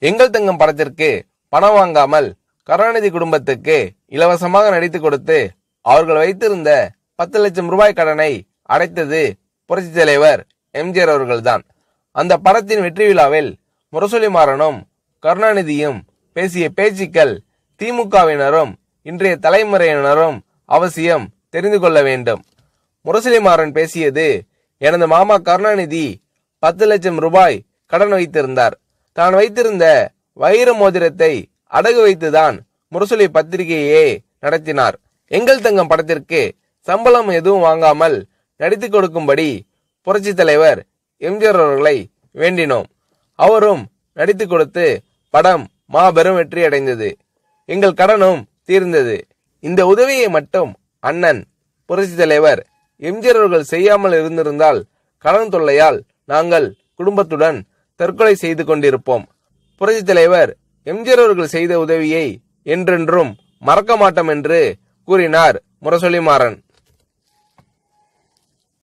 எங்கள் தங்கம் படத்திற்கு பணம் வாங்காமல் கருணாநிதி குடும்பத்துக்கு இலவசமாக நடித்து கொடுத்து அவர்கள் வைத்திருந்த பத்து லட்சம் ரூபாய் கடனை அடைத்தது புரட்சி தலைவர் எம்ஜிஆர் அவர்கள்தான் அந்த படத்தின் வெற்றி விழாவில் முரசொலி மாறனும் கருணாநிதியும் பேசிய பேச்சுக்கள் திமுகவினரும் இன்றைய தலைமுறையினரும் அவசியம் தெரிந்து கொள்ள வேண்டும் முரசொலி மாறன் பேசியது எனது மாமா கருணாநிதி பத்து லட்சம் ரூபாய் கடன் வைத்திருந்தார் தான் வைத்திருந்த வைர மோதிரத்தை அடகு வைத்துதான் முரசொலி பத்திரிகையே நடத்தினார் எங்கள் தங்கம் படத்திற்கு சம்பளம் எதுவும் வாங்காமல் நடித்து கொடுக்கும்படி புரட்சி தலைவர் எம்ஜிஆர் அவர்களை வேண்டினோம் அவரும் நடித்து கொடுத்து படம் மாபெரும் வெற்றி அடைந்தது எங்கள் கடனும் தீர்ந்தது இந்த உதவியை மட்டும் அண்ணன் புரட்சி தலைவர் எம்ஜிஆர் அவர்கள் செய்யாமல் இருந்திருந்தால் கடன் தொல்லையால் நாங்கள் குடும்பத்துடன் தற்கொலை செய்து கொண்டிருப்போம் புரட்சி தலைவர் எம்ஜிஆர் அவர்கள் செய்த உதவியை என்றென்றும் மறக்க மாட்டோம் என்று கூறினார் முரசொலி மாறன்